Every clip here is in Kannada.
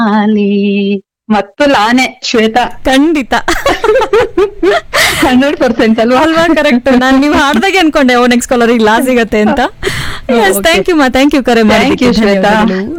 ಲಾಲಿ ಮತ್ತು ಲಾನೆ ಶ್ವೇತಾ ಖಂಡಿತ ಹಂಡ್ರೆಡ್ ಪರ್ಸೆಂಟ್ ಅಲ್ವಾ ಅಲ್ವಾ ಕರೆಕ್ಟ್ ನಾನು ನೀವು ಹಾಡ್ದಾಗೆ ಅನ್ಕೊಂಡೆ ಓ ನೆಕ್ಸ್ಟ್ ಕಾಲರ್ ಲಾ ಸಿಗತ್ತೆ ಅಂತ ಎಸ್ Okay. ಥ್ಯಾಂಕ್ ಯು ಮಾ ಥ್ಯಾಂಕ್ ಯು ಕರೆ ಮಾಡಿ Thank you, ಶ್ವೇತಾ.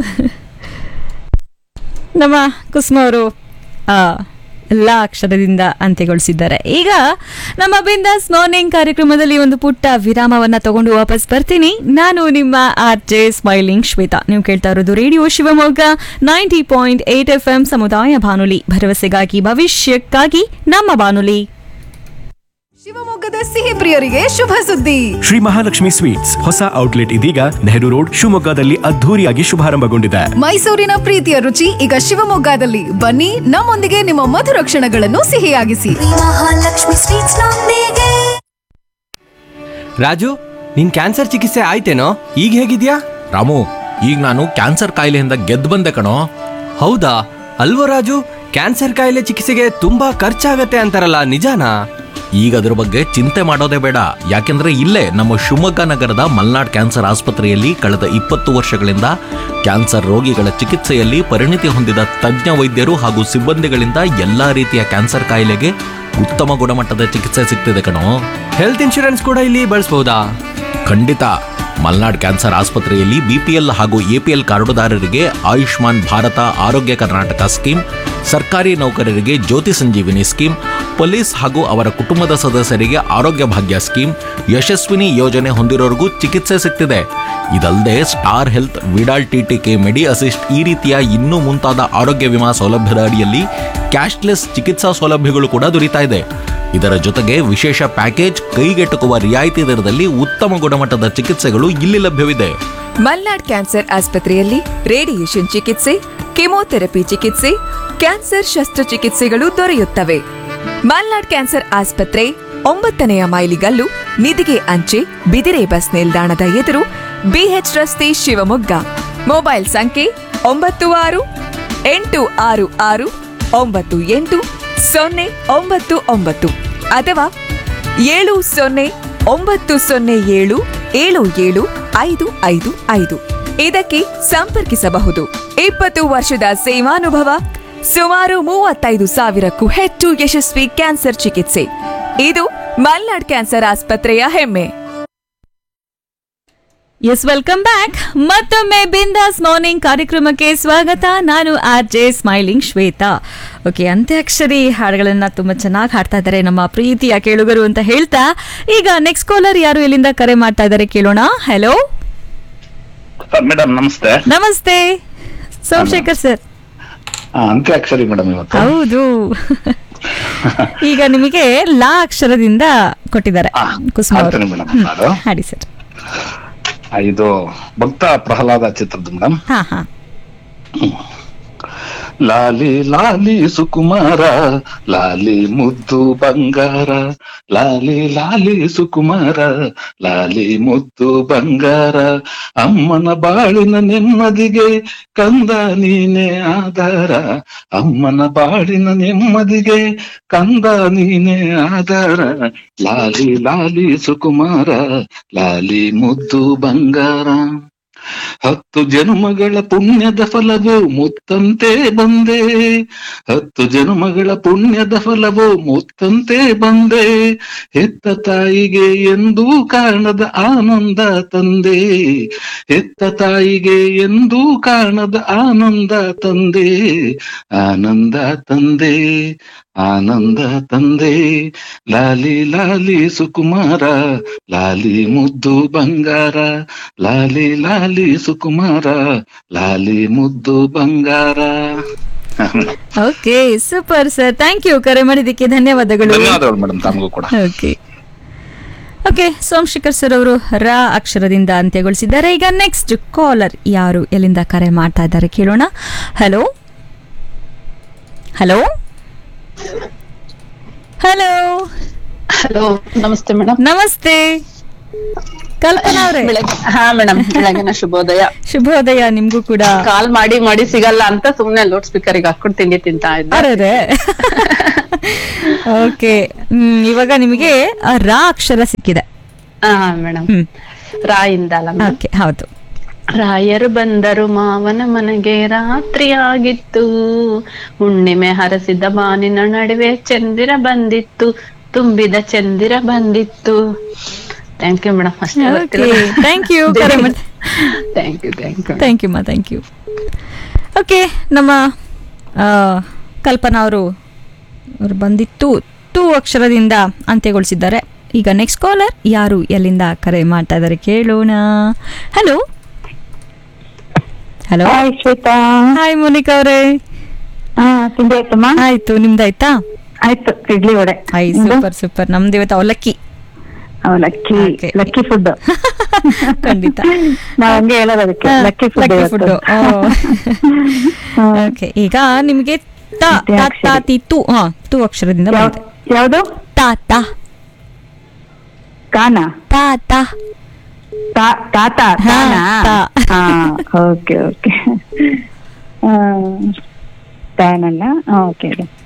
ನಮ್ಮ ಕುಸುಮ ಅವರು ಆ, ಎಲ್ಲ ಅಕ್ಷರದಿಂದ ಅಂತ್ಯಗೊಳಿಸಿದ್ದಾರೆ ಈಗ ನಮ್ಮ ಬಿಂದಾಸ್ ಮಾರ್ನಿಂಗ್ ಕಾರ್ಯಕ್ರಮದಲ್ಲಿ ಒಂದು ಪುಟ್ಟ ವಿರಾಮವನ್ನ ತಗೊಂಡು ವಾಪಸ್ ಬರ್ತೀನಿ ನಾನು ನಿಮ್ಮ ಆರ್ ಜೆ ಸ್ಮೈಲಿಂಗ್ ಶ್ವೇತಾ ನೀವು ಕೇಳ್ತಾ ಇರೋದು radio Shivamogga ninety point eight F M ಸಮುದಾಯ ಬಾನುಲಿ ಭರವಸೆಗಾಗಿ ಭವಿಷ್ಯಕ್ಕಾಗಿ ನಮ್ಮ ಬಾನುಲಿ ಶಿವಮೊಗ್ಗದ ಸಿಹಿ ಪ್ರಿಯರಿಗೆ ಶುಭ ಸುದ್ದಿ ಶ್ರೀ ಮಹಾಲಕ್ಷ್ಮಿ ಸ್ವೀಟ್ಸ್ ಹೊಸ ಔಟ್ಲೆಟ್ ಇದೀಗ ನೆಹರು ರೋಡ್ ಶಿವಮೊಗ್ಗದಲ್ಲಿ ಅದ್ಧೂರಿಯಾಗಿ ಶುಭಾರಂಭಗೊಂಡಿದೆ ಮೈಸೂರಿನ ಪ್ರೀತಿಯ ರುಚಿ ಈಗ ಶಿವಮೊಗ್ಗದಲ್ಲಿ ಬನ್ನಿ ನಮ್ಮೊಂದಿಗೆ ನಿಮ್ಮ ಮಧುರ ಕ್ಷಣಗಳನ್ನು ಸಿಹಿಯಾಗಿಸಿ ಮಹಾಲಕ್ಷ್ಮಿ ಸ್ವೀಟ್ಸ್ ನೊಂದಿಗೆ ರಾಜು ನಿನ್ ಕ್ಯಾನ್ಸರ್ ಚಿಕಿತ್ಸೆ ಆಯ್ತೇನೋ ಈಗ ಹೇಗಿದ್ಯಾ ರಾಮು ಈಗ ನಾನು ಕ್ಯಾನ್ಸರ್ ಕಾಯಿಲೆಯಿಂದ ಗೆದ್ದು ಬಂದೆ ಕಣೋ ಹೌದಾ ಅಲ್ವೋ ರಾಜು ಕ್ಯಾನ್ಸರ್ ಕಾಯಿಲೆ ಚಿಕಿತ್ಸೆಗೆ ತುಂಬಾ ಖರ್ಚಾಗತ್ತೆ ಅಂತಾರಲ್ಲ ನಿಜಾನಾ ಈಗ ಅದ್ರ ಬಗ್ಗೆ ಚಿಂತೆ ಮಾಡೋದೇ ಬೇಡ ಯಾಕೆಂದ್ರೆ ಇಲ್ಲೇ ನಮ್ಮ ಶಿವಮೊಗ್ಗ ನಗರದ ಮಲ್ನಾಡ್ ಕ್ಯಾನ್ಸರ್ ಆಸ್ಪತ್ರೆಯಲ್ಲಿ ಕಳೆದ ಇಪ್ಪತ್ತು ವರ್ಷಗಳಿಂದ ಕ್ಯಾನ್ಸರ್ ರೋಗಿಗಳ ಚಿಕಿತ್ಸೆಯಲ್ಲಿ ಪರಿಣಿತಿ ಹೊಂದಿದ ತಜ್ಞ ವೈದ್ಯರು ಹಾಗೂ ಸಿಬ್ಬಂದಿಗಳಿಂದ ಎಲ್ಲಾ ರೀತಿಯ ಕ್ಯಾನ್ಸರ್ ಕಾಯಿಲೆಗೆ ಉತ್ತಮ ಗುಣಮಟ್ಟದ ಚಿಕಿತ್ಸೆ ಸಿಗ್ತಿದೆ ಕಣೋ ಹೆಲ್ತ್ ಇನ್ಶೂರೆನ್ಸ್ ಕೂಡ ಇಲ್ಲಿ ಬಳಸಬಹುದಾ ಖಂಡಿತ ಮಲ್ನಾಡ್ ಕ್ಯಾನ್ಸರ್ ಆಸ್ಪತ್ರೆಯಲ್ಲಿ ಬಿಪಿಎಲ್ ಹಾಗೂ ಎಪಿಎಲ್ ಕಾರ್ಡುದಾರರಿಗೆ ಆಯುಷ್ಮಾನ್ ಭಾರತ ಆರೋಗ್ಯ ಕರ್ನಾಟಕ ಸ್ಕೀಮ್ ಸರ್ಕಾರಿ ನೌಕರರಿಗೆ ಜ್ಯೋತಿ ಸಂಜೀವಿನಿ ಸ್ಕೀಮ್ ಪೊಲೀಸ್ ಹಾಗೂ ಅವರ ಕುಟುಂಬದ ಸದಸ್ಯರಿಗೆ ಆರೋಗ್ಯ ಭಾಗ್ಯ ಸ್ಕೀಮ್ ಯಶಸ್ವಿನಿ ಯೋಜನೆ ಹೊಂದಿರೋರಿಗೂ ಚಿಕಿತ್ಸೆ ಸಿಗ್ತಿದೆ ಇದಲ್ಲದೆ star health Vidal TTK medi assist ಈ ರೀತಿಯ ಇನ್ನೂ ಮುಂತಾದ ಆರೋಗ್ಯ ವಿಮಾ ಸೌಲಭ್ಯದ ಅಡಿಯಲ್ಲಿ ಕ್ಯಾಶ್ಲೆಸ್ ಚಿಕಿತ್ಸಾ ಸೌಲಭ್ಯಗಳು ಕೂಡ ದೊರೀತಾ ಇದೆ ಇದರ ಜೊತೆಗೆ ವಿಶೇಷ ಪ್ಯಾಕೇಜ್ ಕೈಗೆಟುಕುವ ರಿಯಾಯಿತಿ ದರದಲ್ಲಿ ಉತ್ತಮ ಗುಣಮಟ್ಟದ ಚಿಕಿತ್ಸೆಗಳು ಇಲ್ಲಿ ಲಭ್ಯವಿದೆ ಮಲ್ನಾಡ್ ಕ್ಯಾನ್ಸರ್ ಆಸ್ಪತ್ರೆಯಲ್ಲಿ ರೇಡಿಯೇಷನ್ ಚಿಕಿತ್ಸೆ ಕೆಮೊಥೆರಪಿ ಚಿಕಿತ್ಸೆ ಕ್ಯಾನ್ಸರ್ ಶಸ್ತ್ರಚಿಕಿತ್ಸೆಗಳು ದೊರೆಯುತ್ತವೆ ಮಲ್ನಾಡ್ ಕ್ಯಾನ್ಸರ್ ಆಸ್ಪತ್ರೆ ಒಂಬತ್ತನೆಯ ಮೈಲಿಗಲ್ಲು ನಿಧಿಗೆ ಅಂಚೆ ಬಿದಿರೆ ಬಸ್ ನಿಲ್ದಾಣದ ಎದುರು ಬಿಎಚ್ ರಸ್ತೆ ಶಿವಮೊಗ್ಗ ಮೊಬೈಲ್ ಸಂಖ್ಯೆ ಒಂಬತ್ತು ಆರು ಎಂಟು ಆರು ಆರು ಒಂಬತ್ತು ಎಂಟು ಸೊನ್ನೆ ಒಂಬತ್ತು ಒಂಬತ್ತು ಅಥವಾ ಏಳು ಸೊನ್ನೆ ಒಂಬತ್ತು ಸೊನ್ನೆ ಏಳು ಏಳು ಏಳು ಐದು ಐದು ಐದು ಇದಕ್ಕೆ ಸಂಪರ್ಕಿಸಬಹುದು ಇಪ್ಪತ್ತು ವರ್ಷದ ಸೇವಾನುಭವ ಸುಮಾರು ಮೂವತ್ತೈದು ಸಾವಿರಕ್ಕೂ ಹೆಚ್ಚು ಯಶಸ್ವಿ ಕ್ಯಾನ್ಸರ್ ಚಿಕಿತ್ಸೆ ಇದು ಮಲ್ನಾಡ್ ಕ್ಯಾನ್ಸರ್ ಆಸ್ಪತ್ರೆಯ ಹೆಮ್ಮೆ ಎಸ್ ವೆಲ್ಕಮ್ ಬ್ಯಾಕ್ ಮತ್ತೊಮ್ಮೆ ಬಿಂದಾಸ್ ಮಾರ್ನಿಂಗ್ ಕಾರ್ಯಕ್ರಮಕ್ಕೆ ಸ್ವಾಗತ ನಾನು R J smiling Shweta okay antakshari ಹಾಡುಗಳನ್ನ ತುಂಬಾ ಚೆನ್ನಾಗಿ ಹಾಡ್ತಾ ಇದ್ದಾರೆ ನಮ್ಮ ಪ್ರೀತಿಯ ಕೇಳುಗರು ಅಂತ ಹೇಳ್ತಾ ಈಗ ನೆಕ್ಸ್ಟ್ ಕಾಲರ್ ಯಾರು ಎಲ್ಲಿಂದ ಕರೆ ಮಾಡ್ತಾ ಇದ್ದಾರೆ ಕೇಳೋಣ ಹಲೋ ಮೇಡಮ್ ನಮಸ್ತೆ ನಮಸ್ತೆ ಸೋಮಶೇಖರ್ ಸರ್ ಆ, ಅಂತ್ಯಾಕ್ಷರಿ ಮೇಡಮ್ ಇವತ್ತು ಹೌದು ಈಗ ನಿಮಗೆ ಲಾ ಅಕ್ಷರದಿಂದ ಕೊಟ್ಟಿದ್ದಾರೆ ಆ, ಕುಸುಮ ಅವರು. ಹಾಡ್ತೇನೆ ಮೇಡಮ್ ಹ್ಮ್. ಹಾಡು. ಹಾಡಿ ಸರ್ ಆ, ಇದು ಭಕ್ತ ಪ್ರಹ್ಲಾದ ಚಿತ್ರದ ಮೇಡಮ್ ಹಾ ಹಾ ಲಾಲಿ ಲಾಲಿ ಸುಕುಮಾರ ಲಾಲಿ ಮುದ್ದು ಬಂಗಾರ ಲಾಲಿ ಲಾಲಿ ಸುಕುಮಾರ ಲಾಲಿ ಮುದ್ದು ಬಂಗಾರ ಅಮ್ಮನ ಬಾಳಿನ ನೆಮ್ಮದಿಗೆ ಕಂದ ನೀನೆ ಆಧಾರ ಅಮ್ಮನ ಬಾಳಿನ ನೆಮ್ಮದಿಗೆ ಕಂದ ನೀನೆ ಆಧಾರ ಲಾಲಿ ಲಾಲಿ ಸುಕುಮಾರ ಲಾಲಿ ಮುದ್ದು ಬಂಗಾರ ಹತ್ತು ಜನ್ಮಗಳ ಪುಣ್ಯದ ಫಲವು ಮುತ್ತಂತೆ ಬಂದೆ ಹತ್ತು ಜನ್ಮಗಳ ಪುಣ್ಯದ ಫಲವು ಮುತ್ತಂತೆ ಬಂದೆ ಹೆತ್ತ ತಾಯಿಗೆ ಎಂದೂ ಕಾಣದ ಆನಂದ ತಂದೆ ಹೆತ್ತ ತಾಯಿಗೆ ಎಂದೂ ಕಾಣದ ಆನಂದ ತಂದೆ ಆನಂದ ತಂದೆ ಆನಂದ ತಂದೆ ಲಾಲಿ ಲಾಲಿ ಸುಕುಮಾರ ಲಾಲಿ ಮುದ್ದು ಬಂಗಾರ ಲಾಲಿ ಲಾಲಿ ಸುಕುಮಾರ ಲಾಲಿ ಮುದ್ದು ಬಂಗಾರ okay super sir thank you ಕರೆ ಮಾಡಿದ್ದಕ್ಕೆ ಧನ್ಯವಾದಗಳು ಧನ್ಯವಾದಗಳು ಮೇಡಮ್ ತಮಗೂ ಕೂಡ ಓಕೆ ಓಕೆ ಸೋಮಶೇಖರ್ ಸರ್ ಅವರು ರ ಅಕ್ಷರದಿಂದ ಅಂತ್ಯಗೊಳಿಸಿದ್ದಾರೆ ಈಗ ನೆಕ್ಸ್ಟ್ ಕಾಲರ್ ಯಾರು ಎಲ್ಲಿಂದ ಕರೆ ಮಾಡ್ತಾ ಇದ್ದಾರೆ ಕೇಳೋಣ ಹಲೋ ಹಲೋ ಹಲೋ ಹಲೋ ನಮಸ್ತೆ ಮೇಡಮ್ ನಮಸ್ತೆ ಕಲ್ಪನಾ ಅವರೇ ಬೆಳಗ್ಗೆ ಹಾ ಮೇಡಮ್ ಬೆಳಗಿನ ಶುಭೋದಯ ಶುಭೋದಯ ನಿಮ್ಗೂ ಕೂಡ ಕಾಲ್ ಮಾಡಿ ಮಾಡಿ ಸಿಗಲ್ಲ ಅಂತ ಸುಮ್ನೆ ಲೌಡ್ ಸ್ಪೀಕರ್ ಗೆ ಹಾಕೊಂಡು ತಿಂಡಿ ತಿಂತಾ ಇದ್ದೆ ಅರೆ ಓಕೆ ಇವಾಗ ನಿಮಗೆ ಆ ರ ಅಕ್ಷರ ಸಿಕ್ಕಿದೆ ಹಾ ಮೇಡಮ್ ಹ್ಮ್ ರಾಯಿಂದ ಅಲ್ಲ ಮೇಡಮ್ ಓಕೆ ಹೌದು ರಾಯರು ಬಂದರು ಮಾವನ ಮನೆಗೆ ರಾತ್ರಿ ಆಗಿತ್ತು ಹುಣ್ಣಿಮೆ ಹರಸಿದ ಬಾನಿನ ನಡುವೆ ಚಂದಿರ ಬಂದಿತ್ತು ತುಂಬಿದ ಚಂದಿರ ಬಂದಿತ್ತು ಥ್ಯಾಂಕ್ ಯು ಮೇಡಮ್ ಅಷ್ಟೇ ಓಕೆ ಥ್ಯಾಂಕ್ ಯು ಕರೆ ಮಾಡಿ thank you thank you thank you ಮಾ ಥ್ಯಾಂಕ್ ಯು ಓಕೆ ನಮ್ಮ ಆ, ಕಲ್ಪನಾ ಅವರು ಅವರು ಬಂದಿತ್ತು ಟೂ ಅಕ್ಷರದಿಂದ ಅಂತ್ಯಗೊಳಿಸಿದ್ದಾರೆ ಈಗ ನೆಕ್ಸ್ಟ್ ಕಾಲರ್ ಯಾರು ಎಲ್ಲಿಂದ ಕರೆ ಮಾಡ್ತಾ ಇದ್ದಾರೆ ಕೇಳೋಣ hello hello hi Shweta hi Monica ಅವರೇ ಹಾ ತಿಂಡಿ ಆಯ್ತಮ್ಮ ಆಯ್ತು ನಿಮ್ದಾಯ್ತಾ ಆಯ್ತು ಇಡ್ಲಿ ವಡೆ ಐ ಸೂಪರ್ ಸೂಪರ್ ನಮ್ದು ಇವತ್ತು ಅವಲಕ್ಕಿ ಲಕ್ಕಿ Okay. ಲಕ್ಕಿ ಫುಡ್ ಖಂಡಿತ ನಾವ್ ಹಂಗೆ ಹೇಳೋದು ಅದಕ್ಕೆ lucky food lucky food okay ಈಗ ನಿಮಗೆ ತ ಮತ್ತೆ ತ, ಅಕ್ಷರ. ತ, ತಿ, ತು ಹಾ ತು ಅಕ್ಷರದಿಂದ ಬಂದಿದೆ ಯಾವ್ದು ತಾ ತಾ ಕಾನ ತಾ ತಾ ತಾ- ತಾತ ಹಾ, ತಾನಾ? ತಾ. ಹಾ ಓಕೆ ಓಕೆ ತಾನಲ್ಲ ಓಕೆ